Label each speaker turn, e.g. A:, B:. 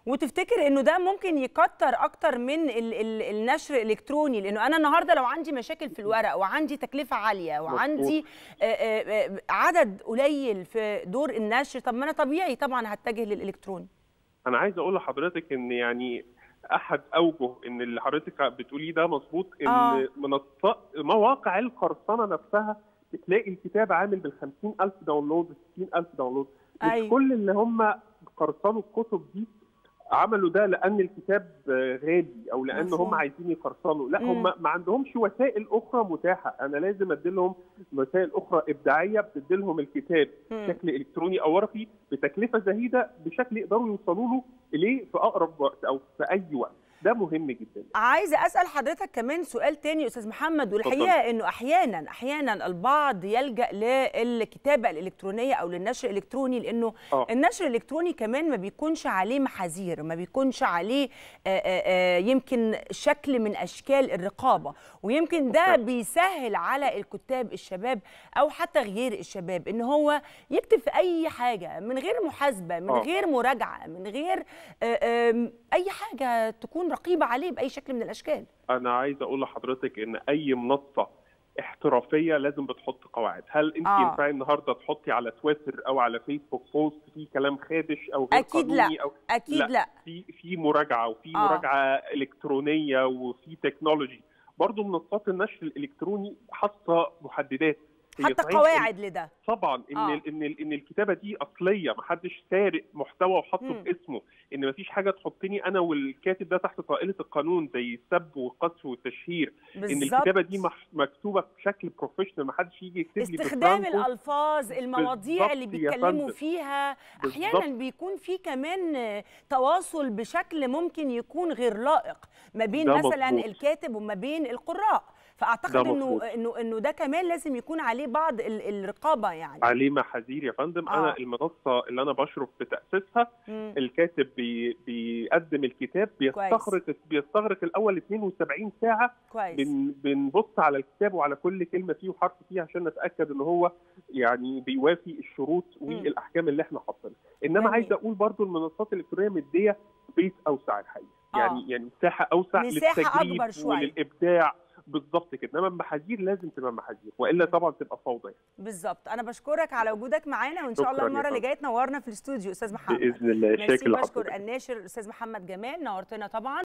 A: وتفتكر انه ده ممكن يكتر اكتر من ال ال النشر الالكتروني لانه انا النهارده لو عندي مشاكل في الورق وعندي تكلفه عاليه وعندي آه، آه، آه، عدد قليل في دور النشر طب ما انا طبيعي طبعا هتجه للالكتروني
B: انا عايز اقول لحضرتك ان يعني احد اوجه ان اللي حضرتك بتقوليه ده مظبوط ان
A: آه.
B: منصات مواقع القرصنه نفسها بتلاقي الكتاب عامل بال 50000 داونلود 60000 داونلود مش
A: أيوة.
B: كل اللي هم قرصنوا الكتب دي عملوا ده لان الكتاب غالي او لان
A: مفهوم.
B: هم عايزين يقرصنوا لا
A: مم.
B: هم ما عندهمش وسائل اخرى متاحه انا لازم ادي لهم وسائل اخرى ابداعيه بتدي لهم الكتاب
A: مم.
B: بشكل الكتروني او ورقي بتكلفه زهيده بشكل يقدروا يوصلوا له اليه في اقرب وقت او في اي وقت ده مهم جدا
A: عايزه اسال حضرتك كمان سؤال تاني يا استاذ محمد والحقيقه انه احيانا احيانا البعض يلجا للكتابه الالكترونيه او للنشر الالكتروني لانه
B: آه.
A: النشر الالكتروني كمان ما بيكونش عليه محاذير ما بيكونش عليه آه، آه، آه، يمكن شكل من اشكال الرقابه ويمكن ده
B: بالفعل.
A: بيسهل على الكتاب الشباب او حتى غير الشباب ان هو يكتب في اي حاجه من غير محاسبه من
B: آه.
A: غير مراجعه من غير آه، آم، اي حاجه تكون رقيبه عليه باي شكل من الاشكال
B: انا عايز اقول لحضرتك ان اي منصه احترافيه لازم بتحط قواعد هل انت
A: آه.
B: ينفع النهارده تحطي على تويتر او على فيسبوك بوست فيه كلام خادش او غير
A: أكيد
B: قانوني
A: لا.
B: او
A: اكيد لا, لا.
B: في في مراجعه وفي
A: آه.
B: مراجعه الكترونيه وفي تكنولوجي برضه منصات النشر الالكتروني حاطه محددات هي
A: حتى
B: صحيح
A: قواعد لده
B: طبعا ان
A: آه.
B: آه. ان ال- ان الكتابه دي اصليه ما حدش سارق محتوى وحطه
A: مم.
B: باسمه ان ما فيش حاجه تحطني انا والكاتب ده تحت طائله القانون زي السب والقذف والتشهير ان
A: بالظبط
B: الكتابه دي مح- مكتوبه بشكل بروفيشنال ما حدش يجي يكتب لي
A: استخدام
B: بفرانكو.
A: الالفاظ المواضيع اللي
B: بالظبط يا
A: بيتكلموا
B: فندم.
A: فيها
B: بالظبط.
A: احيانا بيكون في كمان آه، تواصل بشكل ممكن يكون غير لائق ما بين
B: ده
A: مثلا
B: مظبوط.
A: الكاتب وما بين القراء فاعتقد
B: ده
A: انه
B: مظبوط.
A: انه انه ده كمان لازم يكون عليه بعض ال- الرقابه يعني
B: عليه محاذير يا فندم
A: آه.
B: آه. انا المنصه اللي انا بشرف بتاسيسها
A: مم.
B: الكاتب بي بيقدم الكتاب بيستغرق بيستغرق الاول 72 ساعه
A: كويس
B: بن بنبص على الكتاب وعلى كل كلمه فيه وحرف فيه عشان نتاكد ان هو يعني بيوافي الشروط والاحكام اللي احنا حاطينها انما
A: جميل.
B: عايز اقول برضو المنصات الالكترونيه مديه بيت اوسع الحقيقه
A: آه.
B: يعني يعني مساحه اوسع
A: مساحة
B: للتجريب
A: أكبر شوية.
B: وللابداع بالظبط كده انما المحاذير لازم تبقى محاذير والا طبعا تبقى فوضى
A: بالظبط انا بشكرك على وجودك معانا وان شاء الله
B: شكراً يا
A: المره اللي
B: فندم.
A: جايه تنورنا في الاستوديو استاذ محمد
B: باذن الله
A: ميرسي
B: شاكر
A: بشكر
B: لحضرتك
A: الناشر الاستاذ محمد جمال نورتنا طبعا